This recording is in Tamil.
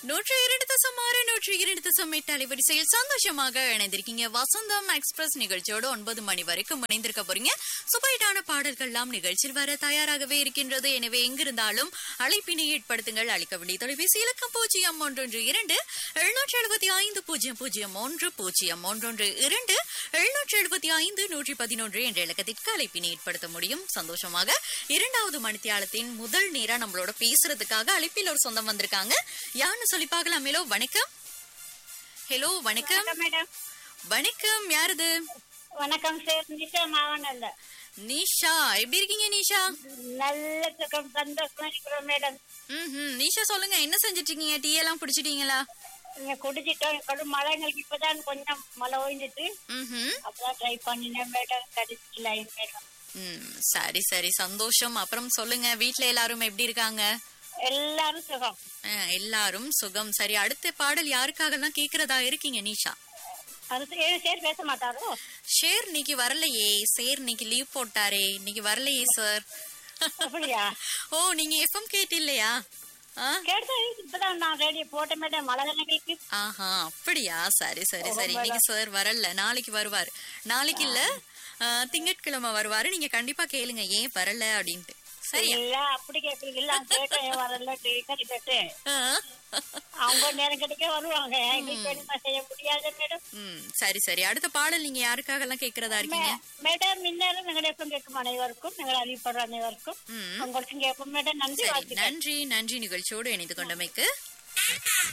நூற்றி இரண்டு தசம் ஆறு நூற்றி இரண்டு தசம் எட்டு அலைவரிசையில் சந்தோஷமாக இணைந்திருக்கீங்க வசந்தம் எக்ஸ்பிரஸ் நிகழ்ச்சியோடு ஒன்பது மணி வரைக்கும் இணைந்திருக்க போறீங்க சுபைட்டான பாடல்கள்லாம் நிகழ்ச்சியில் வர தயாராகவே இருக்கின்றது எனவே எங்கிருந்தாலும் அழைப்பினை ஏற்படுத்துங்கள் அளிக்க வேண்டிய தொலைபேசி இலக்கம் பூஜ்ஜியம் ஒன்றொன்று இரண்டு எழுநூற்றி எழுபத்தி ஐந்து பூஜ்ஜியம் பூஜ்ஜியம் ஒன்று பூஜ்ஜியம் ஒன்றொன்று இரண்டு எழுநூற்றி எழுபத்தி ஐந்து நூற்றி பதினொன்று என்ற இலக்கத்திற்கு அழைப்பினை ஏற்படுத்த முடியும் சந்தோஷமாக இரண்டாவது மணித்தியாலத்தின் முதல் நேரா நம்மளோட பேசுறதுக்காக அழைப்பில் ஒரு சொந்தம் வந்திருக்காங்க யாருன்னு சொல்லி பார்க்கலாம் ஹலோ வணக்கம் ஹலோ வணக்கம் வணக்கம் மேடம் வணக்கம் யாருது வணக்கம் சார் நிஷா மாவனல்ல நிஷா எப்படி இருக்கீங்க நிஷா நல்ல சுகம் சந்தோஷமா இருக்கிறோம் மேடம் ம் நிஷா சொல்லுங்க என்ன செஞ்சுட்டு இருக்கீங்க டீ எல்லாம் குடிச்சிட்டீங்களா இங்க குடிச்சிட்டோம் கடும் மழை எங்களுக்கு இப்பதான் கொஞ்சம் மழை ஓய்ஞ்சிட்டு ம் அப்பதான் ட்ரை பண்ணினேன் மேடம் கிடைச்சில மேடம் ம் சரி சரி சந்தோஷம் அப்புறம் சொல்லுங்க வீட்ல எல்லாரும் எப்படி இருக்காங்க எல்லாரும் சுகம் அஹ், எல்லாரும் சுகம் சரி அடுத்த பாடல் யாருக்காகலாம் கேக்குறதா இருக்கீங்க நிஷா அது ஏழு சேர் பேச மாட்டாரோ ஷேர் இன்னைக்கு வரலையே சேர் இன்னைக்கு லீவ் போட்டாரே இன்னைக்கு வரலையே சார் அப்படியா ஓ நீங்க எஃப்எம் கேட்டு இல்லையா ஆ கேட்டு இப்பதான் நான் ரேடியோ போட்டேன் மேடம் மழை தானங்களுக்கு ஆஹா அப்படியா சரி சரி சரி இன்னைக்கு சார் வரல நாளைக்கு வருவார் நாளைக்கு இல்ல ஆ, திங்கட்கிழமை வருவாரு நீங்க கண்டிப்பா கேளுங்க ஏன் வரல அப்படின்ட்டு சரியா இல்ல அப்படி கேட்கறீங்க இல்ல கேட்டேன் வரல சரி கேட்டேன் ஆ. அவங்க நேரம் கிடைக்க வருவாங்க எங்களுக்கு என்ன செய்ய முடியாது மேடம் ம் சரி சரி அடுத்த பாடல் நீங்க யாருக்காக எல்லாம் கேக்குறதா இருக்கீங்க மேடம் இந்நேரம் எங்களுடைய எஃப்எம் கேட்கும் அனைவருக்கும் எங்கள் அறிவிப்படுற அனைவருக்கும் ம் உங்களுக்கும் கேட்போம் மேடம் நன்றி சரி வாழ்த்துக்கள் நன்றி நன்றி நிகழ்ச்சியோடு இணைந்து கொண்டமைக்கு